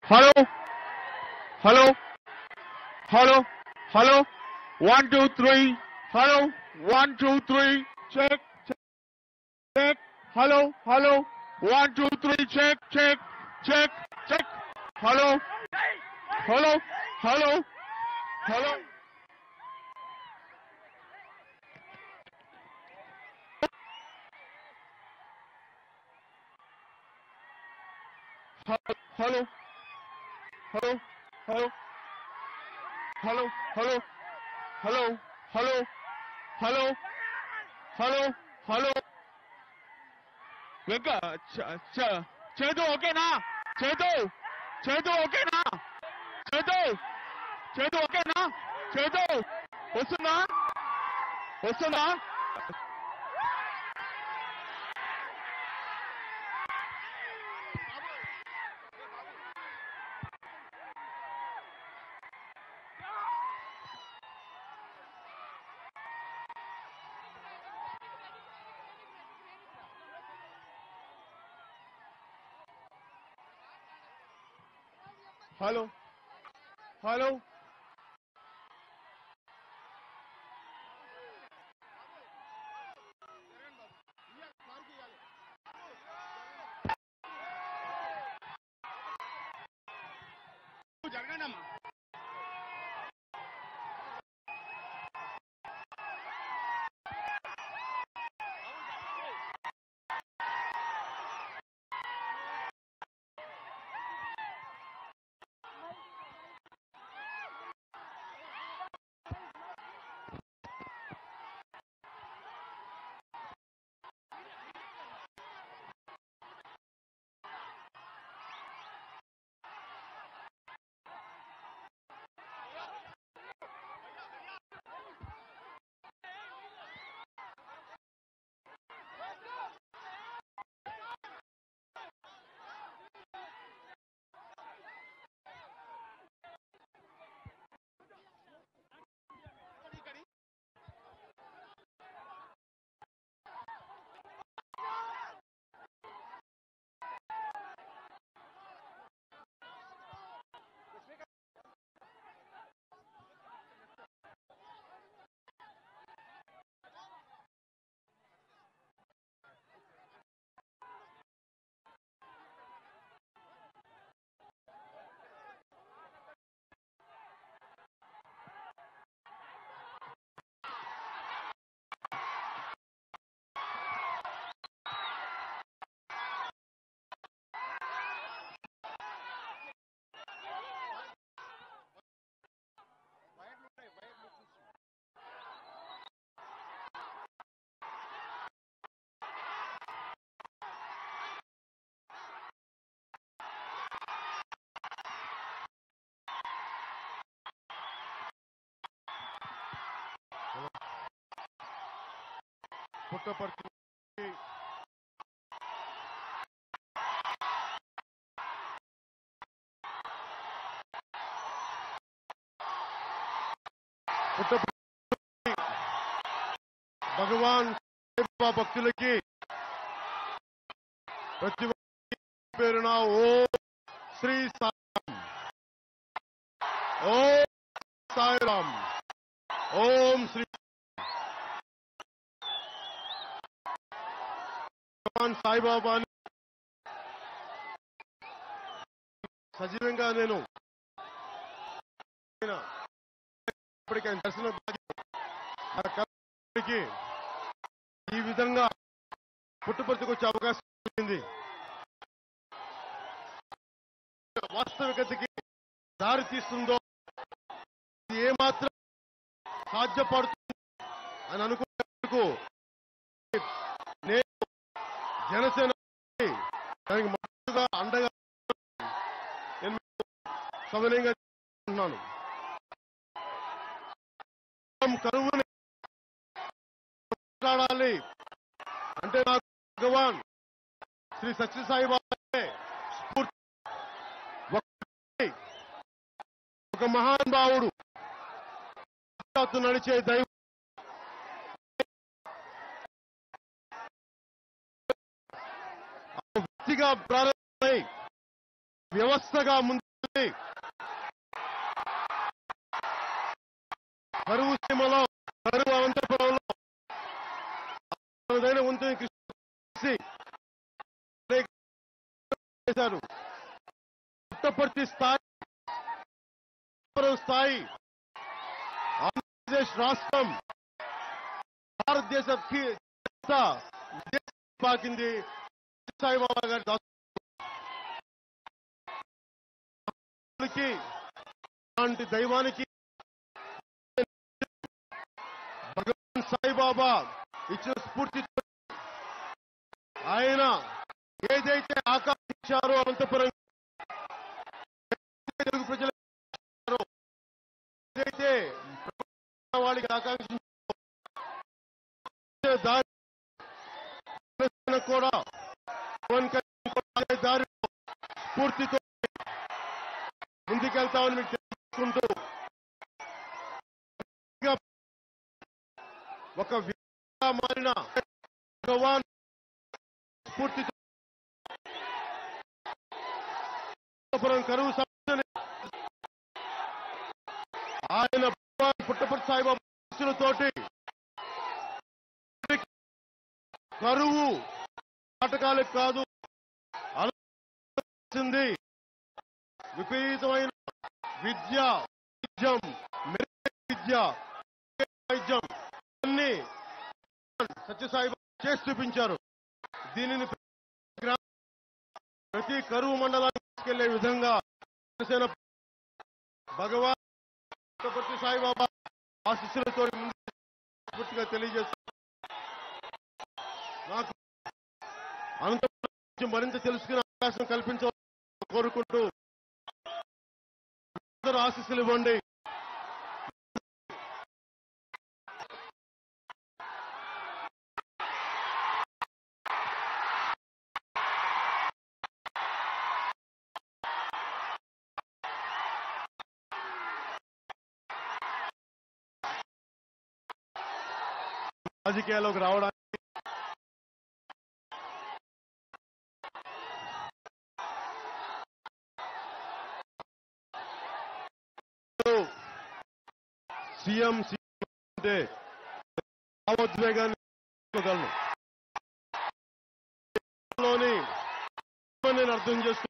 Hello hello hello hello one two three hello one two three check check hello hello one two three check check check check hello hello hello hello hello hello hello hello hello hello hello hello hello hello వెంక చ- చ- చేతు ఓకేనా చేతు చేతు ఓకేనా చేతు చేతు ఓకేనా చేతు వస్తుందా వస్తుందా హలో హలో జరగండమ్మా పుట్టపర్తి పుట్టపర్తి భగవాన్ సాయిబాబా భక్తులకి ప్రతి ఒక్కరి పేరున ఓ శ్రీ సాయిరామ్ ఓం సాయిరామ్ ఓం శ్రీ భగవాన్ సాయిబాబాని సజీవంగా నేను ఆయన ఇప్పటికీ ఆయన దర్శనం భాగ్యం నా కళకి ఈ విధంగా పుట్టుపర్తికి వచ్చే అవకాశం వచ్చింది వాస్తవికతకి దారి తీస్తుందో ఇది ఏమాత్రం సాధ్యపడుతుంది అని అనుకున్నందుకు నేను జనసేన దానికి మద్దతుగా అండగా నేను మీకు సవినయంగా చెప్తున్నాను కరువుని మాట్లాడాలి అంటే నాకు భగవాన్ శ్రీ సత్యసాయి బాబా స్ఫూర్తి ఒక వ్యక్తి, ఒక మహానుభావుడు సాక్షాత్తు నడిచే దైవం వ్యక్తిగా ప్రారంభమై వ్యవస్థగా ముందు కరువు సీమలో కరువు అనంతపురంలో తనదైన వంతుని కృషి చేసి అనేక చేశారు పుట్టపర్తి స్థాయి అనంతపురం స్థాయి ఆంధ్రప్రదేశ్ రాష్ట్రం భారతదేశ కీ- అంతా విదేశీ పాకింది సాయిబాబా గారి దాసులకి అలాంటి దైవానికి భగవాన్ సాయిబాబా ఇచ్చిన స్ఫూర్తి ఆయన ఏదైతే ఆకాంక్షించారో అనంతపురం తెలుగు ప్రజలు ఆకాంక్షించారో, ఏదైతే వాళ్ళకి ఆకాంక్షించారో దారి జనసేన కూడా పవన్ కళ్యాణ్ కూడా అదే దారిలో స్ఫూర్తితో ముందుకెళ్తామని మీకు తెలుసుకుంటూ ఇంకా ఒక వ్యక్తిగా మారిన భగవాన్ స్ఫూర్తితో అనంతపురం కరువు సమస్యని ఆయన భగవాన్ పుట్టపర్తి సాయిబాబా ఆశీస్సులతోటి కరువు నాటకాలకు కాదు ఆలోచించింది విపరీతమైన విద్య వైద్యం మెరుగైన విద్య వైద్యం అన్ని సత్యసాయి చేసి చూపించారు దీనిని గ్రా- ప్రతి కరువు మండలానికి తీసుకెళ్లే విధంగా జనసేన భగవాన్ పుట్టపర్తి సాయిబాబా ఆశీస్సులతో ముందుకు పూర్తిగా తెలియజేస్తారు నాకు అనంతపురం గురించి మరింత తెలుసుకునే అవకాశం కల్పించాలని కోరుకుంటూ అందరూ ఆశీస్సులు ఇవ్వండి రాజకీయాల్లోకి రావడానికి సీఎం సీఎం అంటే భావోద్వేగాన్ని తీసుకోగలను లోని నేను అర్థం చేసుకున్నాను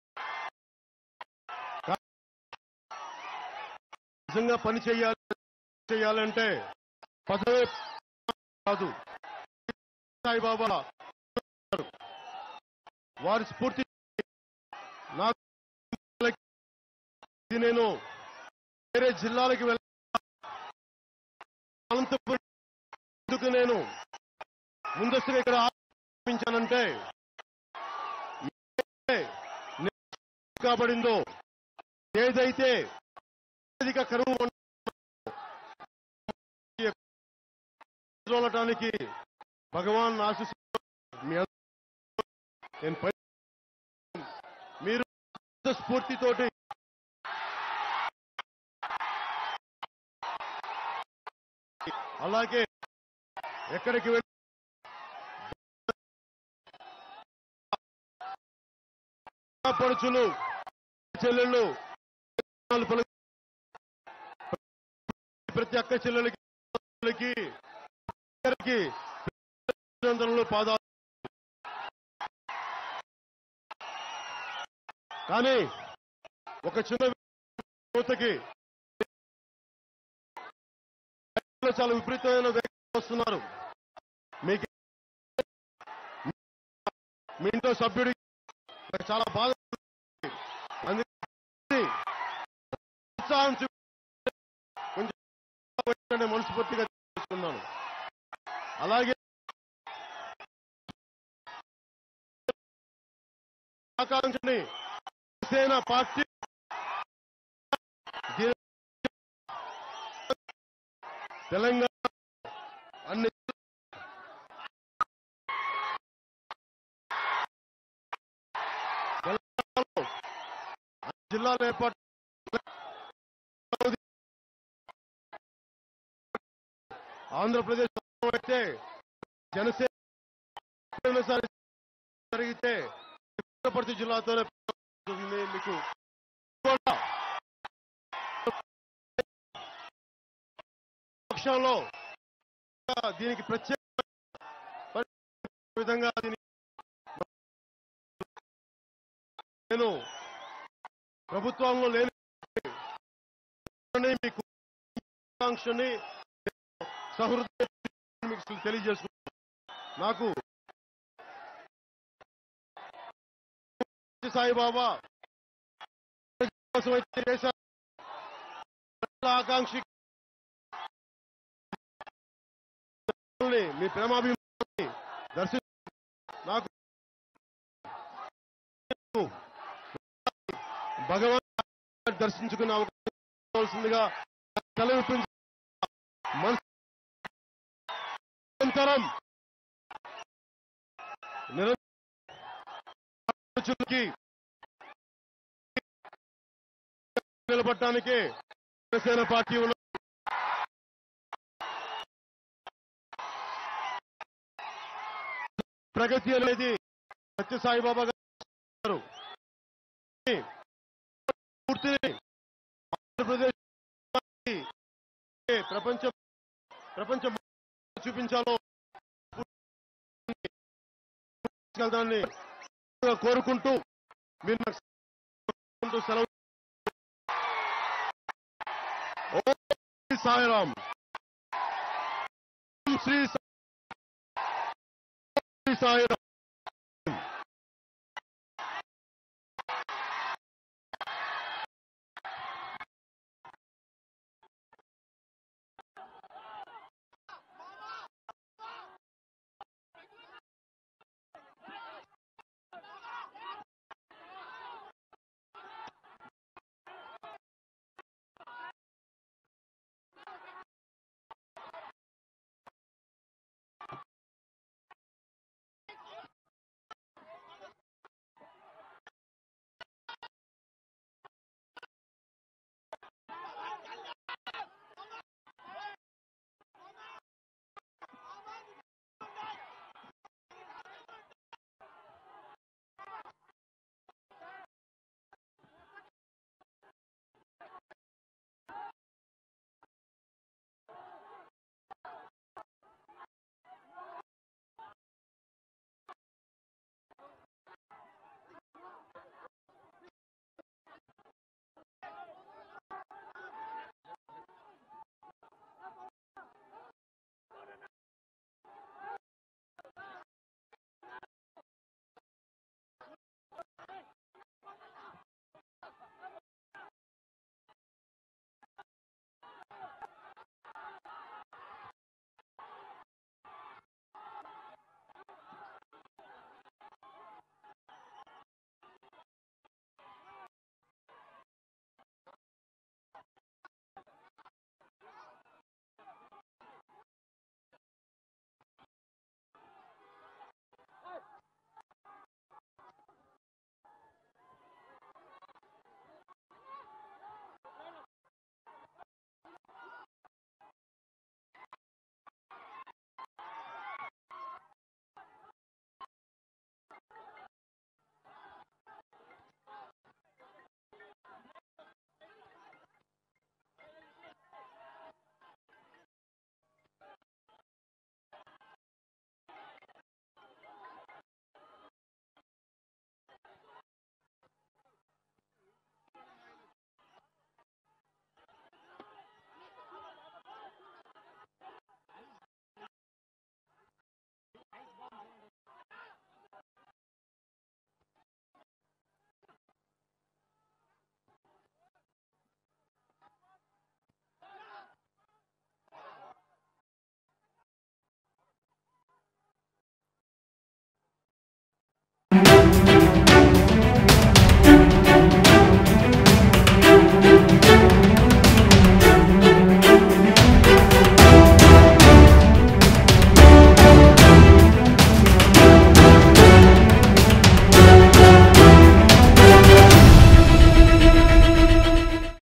నిజంగా పని చేయాలి చేయాలంటే పదవే కాదు సాయిబాబా వారి స్ఫూర్తి నాకు ఇది నేను వేరే జిల్లాలకు వెళ్ళ అనంతపురం ఎందుకు నేను ముందస్తుగా ఇక్కడ ఆరంభించానంటే ఏ కాబడిందో ఏదైతే అధిక కరువు చూడటానికి భగవాన్ ఆశీస్సు మీ అందరూ నేను పై- మీరు స్ఫూర్తితోటి అలాగే ఎక్కడికి వెళ్ళి పడుచులు చెల్లెళ్ళు పలు- ప్రతి అక్క చెల్లెలకి చెల్లెలకి అందరికీ అభినందనలు పాదాలు కానీ ఒక చిన్న యువతకి చాలా విపరీతమైన వేగంగా వస్తున్నారు మీకు మీ ఇంట్లో సభ్యుడి నాకు చాలా బాధ ఉంది. అందుకని ఉత్సాహం చూపి కొంచెం పెట్టండి మనస్ఫూర్తిగా చేసుకున్నాను అలాగే ఆకాంక్షని సేన పార్టీ దీని- తెలంగాణ అన్ని తెలంగాణలో అన్ని జిల్లాలు ఏర్పాటు ఆంధ్రప్రదేశ్ అయితే జనసేన సారి జరిగితే పుట్టపర్తి జిల్లాతోనే మీకు పక్షంలో దీనికి ప్రత్యేక విధంగా దీని నేను ప్రభుత్వంలో లేని మీకు ఆకాంక్షని సహృదయ మీకు తెలియజేసుకుంటున్నాను నాకు సాయిబాబా కోసం అయితే చేశారు ఆకాంక్ష మీ ప్రేమాభిమానాన్ని దర్శి నాకు భగవాన్ దర్శించుకునే అవకాశం ఇవ్వాల్సిందిగా సెలవు నిరంతరం నిరంతరం నిలబడటానికి జనసేన పార్టీ ఉన్న ప్రగతి అనేది సత్య సాయిబాబా గారు పూర్తిని ఆంధ్రప్రదేశ్ ప్రపంచ ప్రపంచం చూపించాలో దాన్ని కోరుకుంటూ మీరు నాకు సెలవు ఓం శ్రీ సాయిరామ్ ఓం శ్రీ సా- శ్రీ సాయిరామ్